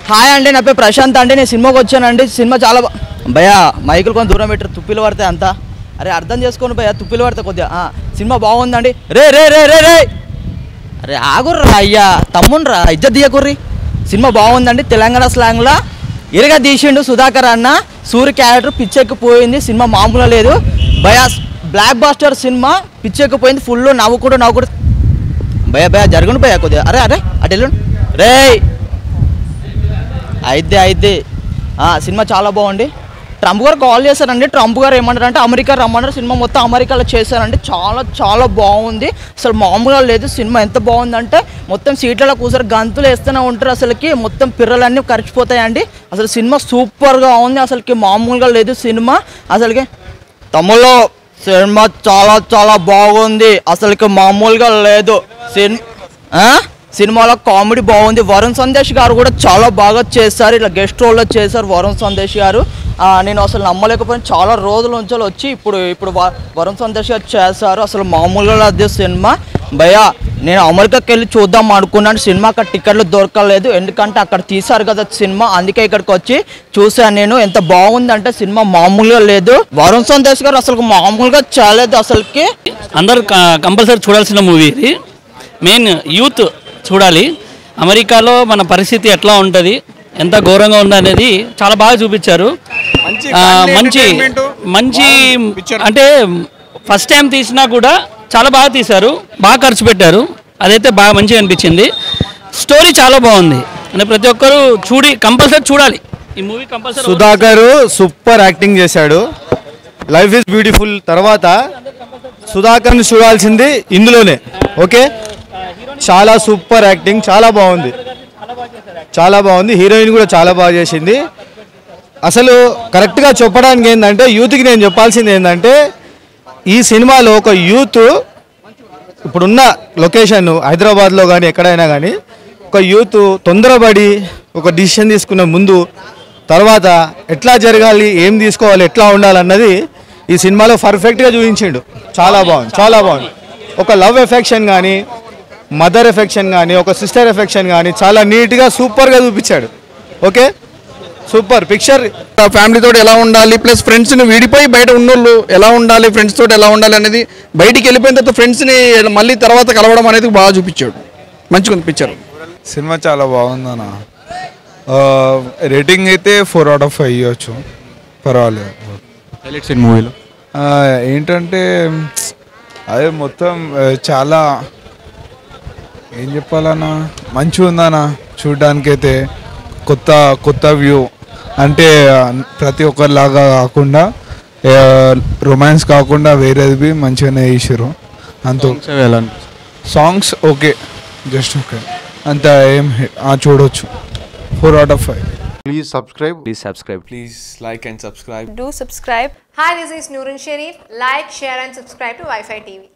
Hi అండి నా పేరు ప్రశాంత్ అండి నేను సినిమాకి వచ్చానండి సినిమా చాలా బా- భయ్యా మైకులు కొంచెం దూరం పెట్టారు తుప్పిలు పడతాయి అంతా అరే అర్థం చేసుకోండి భయ్యా తుప్పిలు పడతాయి కొద్దిగా ఆ, సినిమా బాగుందండి రే రే రే రే రే అరే ఆగుర్రా అయ్యా తమ్ముండ్రా ఇజ్జత్ దియకుర్రి సినిమా బాగుందండి తెలంగాణ స్లాంగ్లో ఇరగా తీసిండు సుధాకర్ అన్న సూర్య క్యారెక్టర్ పిచ్చెక్కిపోయింది సినిమా మామూలుగా లేదు భయా బ్లాక్ బాస్టర్ సినిమా పిచ్చెక్కిపోయింది ఫుల్ నవ్వుకుంటూ నవ్వుకుంటూ భయ భయ జరగను భయ కొద్దిగా అరే అరే అటు వెళ్ళండి రే అయితే అయితే ఆ, సినిమా చాలా బాగుంది ట్రంప్ గారు కాల్ చేశారండి ట్రంప్ గారు ఏమన్నారు అంటే అమెరికా రమ్మన్నారు సినిమా మొత్తం అమెరికాలో చేశారండి చాలా చాలా బాగుంది అసలు మామూలుగా లేదు సినిమా ఎంత బాగుందంటే మొత్తం సీట్లలో కూర్చొని గంతులు వేస్తూనే ఉంటారు అసలుకి మొత్తం పిర్రలన్నీ ఖర్చిపోతాయండి అసలు సినిమా సూపర్గా ఉంది అసలుకి మామూలుగా లేదు సినిమా అసలుకి తమ్ముళ్ళు సినిమా చాలా చాలా బాగుంది అసలుకి మామూలుగా లేదు సినిమా సినిమాలో కామెడీ బాగుంది వరుణ్ సందేశ్ గారు కూడా చాలా బాగా చేశారు ఇట్లా గెస్ట్ రోల్లో చేశారు వరుణ్ సందేశ్ గారు ఆ, నేను అసలు నమ్మలేకపోయినా చాలా రోజుల నుంచి వచ్చి ఇప్పుడు ఇప్పుడు వ- వరుణ్ సందేశ్ గారు చేశారు అసలు మామూలుగా లేదు సినిమా భయ్యా నేను అమెరికాకి వెళ్ళి చూద్దాం అనుకున్నాను సినిమా అక్కడ టికెట్లు దొరకలేదు ఎందుకంటే అక్కడ తీశారు కదా సినిమా అందుకే ఇక్కడికి వచ్చి చూశాను నేను ఎంత బాగుందంటే సినిమా మామూలుగా లేదు వరుణ్ సందేశ్ గారు అసలు మామూలుగా చేయలేదు అసలుకి అందరూ కంపల్సరీ చూడాల్సిన మూవీ ఇది మెయిన్ యూత్ చూడాలి అమెరికాలో మన పరిస్థితి ఎట్లా ఉంటుంది ఎంత ఘోరంగా ఉంది అనేది చాలా బాగా చూపించారు మంచి ఆ, family మంచి entertainment, మంచి బాగుంది picture. అంటే ఫస్ట్ టైం తీసినా కూడా చాలా బాగా తీశారు బాగా ఖర్చు పెట్టారు అదైతే బాగా మంచిగా అనిపించింది స్టోరీ చాలా బాగుంది అంటే ప్రతి ఒక్కరు చూడి కంపల్సరీ చూడాలి ఈ movie compulsory Sudhakar super acting చేశాడు లైఫ్ ఇస్ బ్యూటిఫుల్ తర్వాత సుధాకర్ని చూడాల్సింది ఇందులోనే ఓకే చాలా సూపర్ యాక్టింగ్ చాలా బాగుంది చాలా బాగుంది హీరోయిన్ కూడా చాలా బాగా చేసింది అసలు కరెక్ట్గా చెప్పడానికి ఏంటంటే యూత్కి నేను చెప్పాల్సింది ఏంటంటే ఈ సినిమాలో ఒక యూత్ ఇప్పుడున్న లొకేషన్ హైదరాబాద్లో కానీ ఎక్కడైనా కానీ ఒక యూత్ తొందరపడి ఒక డిసిషన్ తీసుకున్న ముందు తర్వాత ఎట్లా జరగాలి ఏం తీసుకోవాలి ఎట్లా ఉండాలన్నది ఈ సినిమాలో పర్ఫెక్ట్గా చూపించిండు చాలా బాగుంది చాలా బాగుంది ఒక లవ్ ఎఫెక్షన్ కానీ మదర్ ఎఫెక్షన్ కానీ ఒక సిస్టర్ ఎఫెక్షన్ కానీ చాలా నీట్గా సూపర్గా చూపించాడు ఓకే సూపర్ పిక్చర్ ఫ్యామిలీ తోటి ఎలా ఉండాలి ప్లస్ ఫ్రెండ్స్ ని విడిపోయి బయట ఉన్నోళ్ళు ఎలా ఉండాలి ఫ్రెండ్స్ తోటి ఎలా ఉండాలి అనేది బయటికి వెళ్ళిపోయిన తర్వాత ఫ్రెండ్స్ ని మళ్ళీ తర్వాత కలవడం అనేది బాగా చూపించాడు మంచిగా పిక్చర్ సినిమా చాలా బాగుందన్న ఆ, రేటింగ్ అయితే ఫోర్ అవుట్ ఆఫ్ ఫైవ్ ఇవ్వచ్చు పర్వాలేదు హైలైట్స్ ఇన్ మూవీలో ఆ, ఏంటంటే అదే మొత్తం ఆ, చాలా ఏం చెప్పాలన్నా మంచిగా ఉందన్న చూడ్డానికైతే కొత్త కొత్త వ్యూ అంటే ఆ, ప్రతి ఒక్కరిలాగా కాకుండా రొమాన్స్ కాకుండా వేరేది మంచిగానే చేసారు అంత ఎలా అనిపిస్తుంది సాంగ్స్ ఓకే జస్ట్ ఓకే అంత ఏం hit- ఆ, చూడొచ్చు four out of five please subscribe please subscribe Please like and subscribe. Do subscribe. Hi, this is Nurun Sharif. Like, share, and subscribe to Wi-Fi TV.